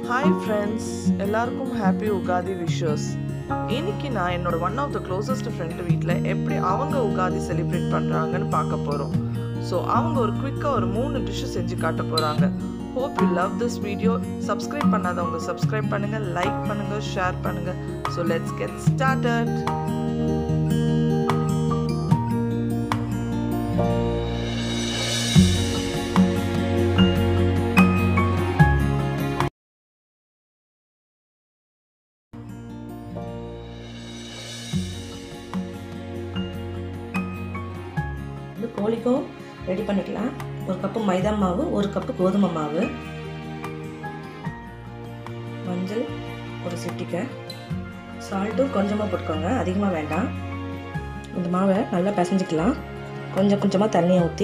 hi friends எல்லாருக்கும் happy Ugadi wishes இன்னைக்கு நான் என்னோட one of the closest friend வீட்டில் எப்படி அவங்க உகாதி செலிப்ரேட் பண்ணுறாங்கன்னு பார்க்க போகிறோம் ஸோ அவங்க ஒரு குயிக்காக ஒரு மூணு டிஷ்ஷு செஞ்சு காட்ட போகிறாங்க hope you love this video subscribe பண்ணாதவங்க சப்ஸ்கிரைப் பண்ணுங்கள் லைக் பண்ணுங்கள் ஷேர் பண்ணுங்கள் ஸோ லெட்ஸ் கெட் ஸ்டார்டட் இது கோழிக்கும் ரெடி பண்ணிக்கலாம் ஒரு கப்பு மைதா மாவு ஒரு கப்பு கோதுமை மாவு மஞ்சள் ஒரு சிட்டிக்கை சால்ட்டும் கொஞ்சமாக போட்டுக்கோங்க அதிகமாக வேண்டாம் இந்த மாவை நல்லா பிசைஞ்சிக்கலாம் கொஞ்சம் கொஞ்சமாக தண்ணியை ஊற்றி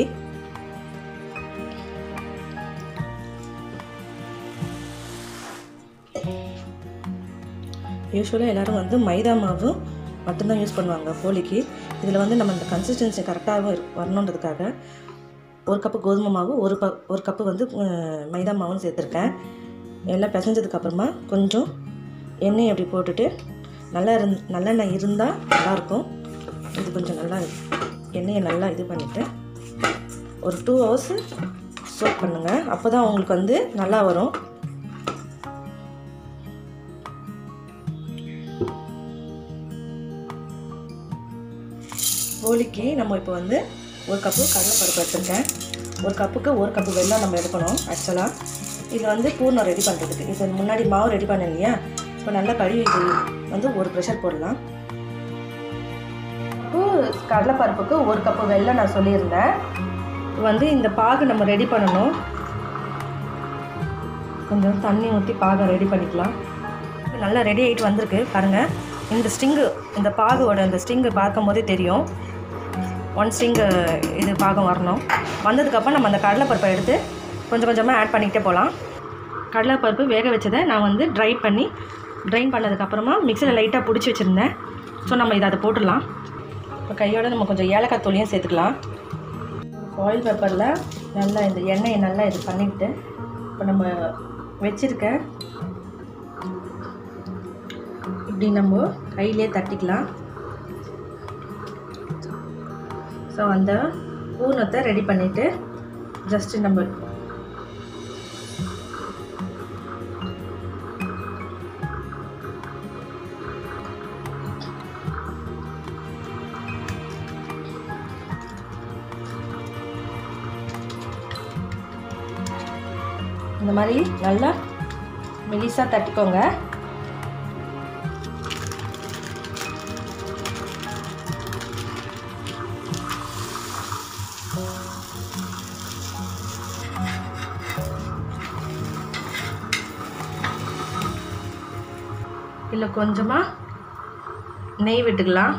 யூஸ்வலாக எல்லோரும் வந்து மைதா மாவு மட்டும்தான் யூஸ் பண்ணுவாங்க கோழிக்கு இதில் வந்து நம்ம இந்த கன்சிஸ்டன்சி கரெக்டாக வரணுன்றதுக்காக ஒரு கப்பு கோதுமை மாவு ஒரு ப ஒரு கப்பு வந்து அஹ், மைதா மாவும் சேர்த்துருக்கேன் எல்லாம் பிசைஞ்சதுக்கப்புறமா கொஞ்சம் எண்ணெய் அப்படி போட்டுட்டு நல்லா இருந் நல்லெண்ணெய் இருந்தால் நல்லாயிருக்கும் இது கொஞ்சம் நல்லா எண்ணெயை நல்லா இது பண்ணிவிட்டு ஒரு டூ ஹவர்ஸு சோக் பண்ணுங்கள் அப்போ தான் உங்களுக்கு வந்து நல்லா வரும் கோழிக்கு நம்ம இப்போ வந்து ஒரு கப்பு கடலைப்பருப்பு எடுத்துருக்கேன் ஒரு கப்புக்கு ஒரு கப்பு வெல்லம் நம்ம எடுக்கணும் ஆக்சுவலாக இது வந்து பூர்ணம் ரெடி பண்ணுறதுக்கு இது முன்னாடி மாவு ரெடி பண்ணேன் இல்லையா இப்போ நல்லா கழுவி இது வந்து ஒரு ப்ரெஷர் போடலாம் இப்போ கடலைப்பருப்புக்கு ஒரு கப்பு வெல்லம் நான் சொல்லியிருந்தேன் வந்து இந்த பாகு நம்ம ரெடி பண்ணணும் கொஞ்சம் தண்ணி ஊற்றி பாகை ரெடி பண்ணிக்கலாம் இப்போ நல்லா ரெடி ஆகிட்டு வந்திருக்கு பாருங்கள் இந்த ஸ்ட்ரிங்கு இந்த பாகோட இந்த ஸ்ட்ரிங்கு பார்க்கும் போதே தெரியும் ஒன் ஸ்ட்ரிங்கு இது பாகம் வரணும் வந்ததுக்கப்புறம் நம்ம அந்த கடலைப்பருப்பை எடுத்து கொஞ்சம் கொஞ்சமாக ஆட் பண்ணிக்கிட்டே போகலாம் கடலைப்பருப்பு வேக வச்சதை நான் வந்து ட்ரை பண்ணி ட்ரைன் பண்ணதுக்கப்புறமா மிக்சியில் லைட்டாக பிடிச்சி வச்சுருந்தேன் ஸோ நம்ம இதை அதை போட்டுடலாம் இப்போ கையோட நம்ம கொஞ்சம் ஏலக்காய் தூளியும் சேர்த்துக்கலாம் ஃபாயில் பேப்பரில் நல்லா இந்த எண்ணெயை நல்லா இது பண்ணிக்கிட்டு இப்போ நம்ம வச்சுருக்க இப்படி நம்ம கையிலே தட்டிக்கலாம் ஸோ அந்த பூர்ணத்தை ரெடி பண்ணிவிட்டு ஜஸ்ட்டு நம்ம இந்த மாதிரி நல்லா மெலிசாக தட்டிக்கோங்க இதில் கொஞ்சமாக நெய் விட்டுக்கலாம்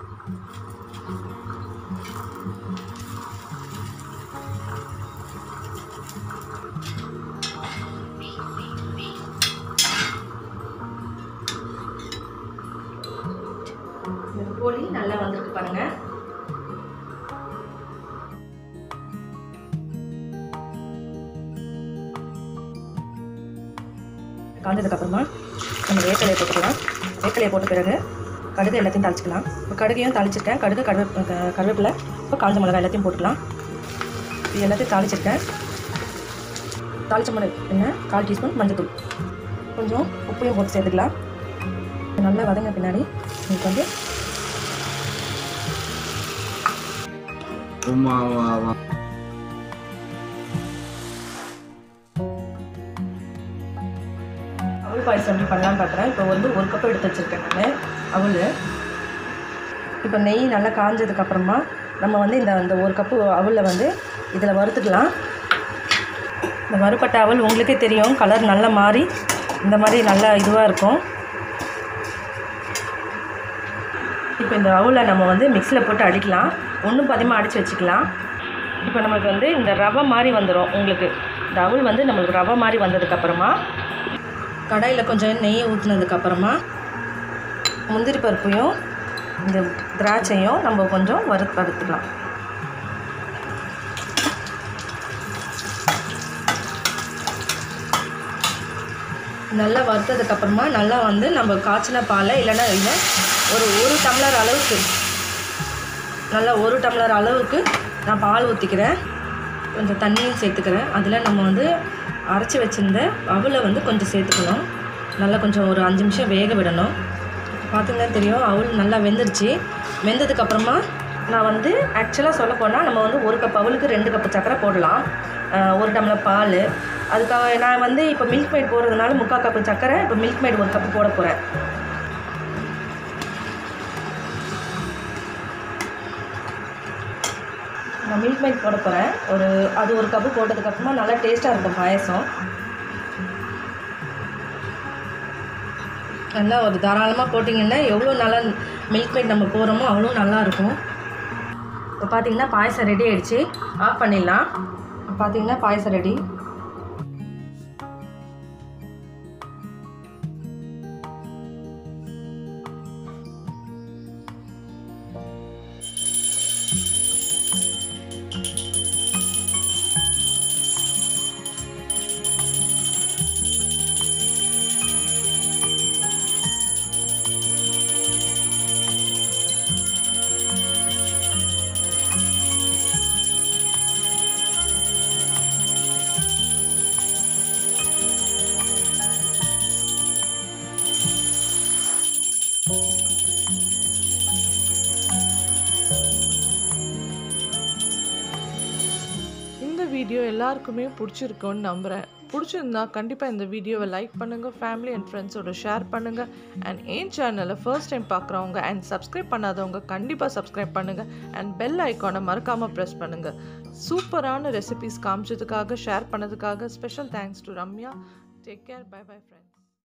இந்த கோழி நல்லா வந்திருக்கு பாருங்க காஞ்சதுக்கு அப்புறமா நம்ம வேக்கலையை போட்டுக்கலாம் வேக்கலையை போட்ட பிறகு கடுகு எல்லாத்தையும் தாளிச்சிக்கலாம் இப்போ கடுகையும் தாளிச்சிருக்கேன் கடுகு கருவே க- கருவேப்பிலை இப்போ காஞ்ச மிளகாய் எல்லாத்தையும் போட்டுக்கலாம் இது எல்லாத்தையும் தாளிச்சிருக்கேன் தாளிச்ச மிளகு எண்ணெய் கால் டீஸ்பூன் மஞ்சள்தூள் கொஞ்சம் உப்பையும் போட்டு சேர்த்துக்கலாம் நல்லா வதங்க பின்னாடி உங்களுக்கு வந்து உமாவா அவல் பாயசம் எப்படி பண்ணலான்னு பார்க்குறேன் இப்போ வந்து ஒரு கப் எடுத்து வச்சுருக்கேன் நான் அவல் இப்போ நெய் நல்லா காஞ்சதுக்கு அப்புறமா நம்ம வந்து இந்த இந்த ஒரு கப்பு அவலில் வந்து இதில் வறுத்துக்கலாம் இந்த வறுப்பட்ட அவல் உங்களுக்கே தெரியும் கலர் நல்லா மாறி இந்த மாதிரி நல்லா இதுவாக இருக்கும் இப்போ இந்த அவலை நம்ம வந்து மிக்சியில் போட்டு அடிக்கலாம் ஒன்றும் பாதியமாக அடித்து வச்சுக்கலாம் இப்போ நம்மளுக்கு வந்து இந்த ரவை மாதிரி வந்துடும் உங்களுக்கு இந்த அவல் வந்து நம்மளுக்கு ரவை மாதிரி வந்ததுக்கப்புறமா கடாயில் கொஞ்சம் நெய் ஊற்றினதுக்கப்புறமா முந்திரி பருப்பையும் இந்த திராட்சையும் நம்ம கொஞ்சம் வறு வறுத்துக்கலாம் நல்லா வறுத்ததுக்கப்புறமா நல்லா வந்து நம்ம காய்ச்சின பாலை இல்லைன்னா இல்லை ஒரு ஒரு டம்ளர் அளவுக்கு நல்லா ஒரு டம்ளர் அளவுக்கு நான் பால் ஊற்றிக்கிறேன் கொஞ்சம் தண்ணியும் சேர்த்துக்கிறேன் அதில் நம்ம வந்து அரைச்சி வச்சிருந்த அவலை வந்து கொஞ்சம் சேர்த்துக்கணும் நல்லா கொஞ்சம் ஒரு அஞ்சு நிமிஷம் வேக விடணும் பார்த்தீங்கன்னா தெரியும் அவல் நல்லா வெந்துருச்சு வெந்ததுக்கப்புறமா நான் வந்து ஆக்சுவலாக சொல்ல போனால் நம்ம வந்து ஒரு கப் அவலுக்கு ரெண்டு கப் சர்க்கரை போடலாம் ஆஹ் ஒரு டம்ளர் பால் அதுக்காக நான் வந்து இப்போ மில்க் மேட் போடுறதுனால முக்கால் கப்பு சர்க்கரை இப்போ மில்க் மேட் ஒரு கப்பு போட போகிறேன் நான் மில்க் மேட் போட போகிறேன் ஒரு அது ஒரு கப்பு போட்டதுக்கப்புறமா நல்லா டேஸ்ட்டாக இருக்கும் பாயசம் நல்லா ஒரு தாராளமாக போட்டிங்கன்னா எவ்வளோ நல்லா மில்க் மேட் நம்ம போகிறோமோ அவ்வளோ நல்லா இருக்கும் இப்போ பார்த்தீங்கன்னா பாயசம் ரெடி ஆயிடுச்சு ஆஃப் பண்ணிடலாம் பார்த்தீங்கன்னா பாயசம் ரெடி இந்த வீடியோ எல்லாருக்குமே பிடிச்சிருக்கும்னு நம்புகிறேன் பிடிச்சிருந்தா கண்டிப்பாக இந்த வீடியோவை லைக் பண்ணுங்கள் ஃபேமிலி அண்ட் ஃப்ரெண்ட்ஸோட ஷேர் பண்ணுங்கள் அண்ட் என் சேனலை ஃபர்ஸ்ட் டைம் பார்க்குறவங்க அண்ட் சப்ஸ்கிரைப் பண்ணாதவங்க கண்டிப்பாக சப்ஸ்கிரைப் பண்ணுங்கள் அண்ட் பெல் ஐக்கானை மறக்காமல் ப்ரெஸ் பண்ணுங்கள் சூப்பரான ரெசிபிஸ் காமிச்சதுக்காக ஷேர் பண்ணதுக்காக special thanks to Ramya take care bye bye friends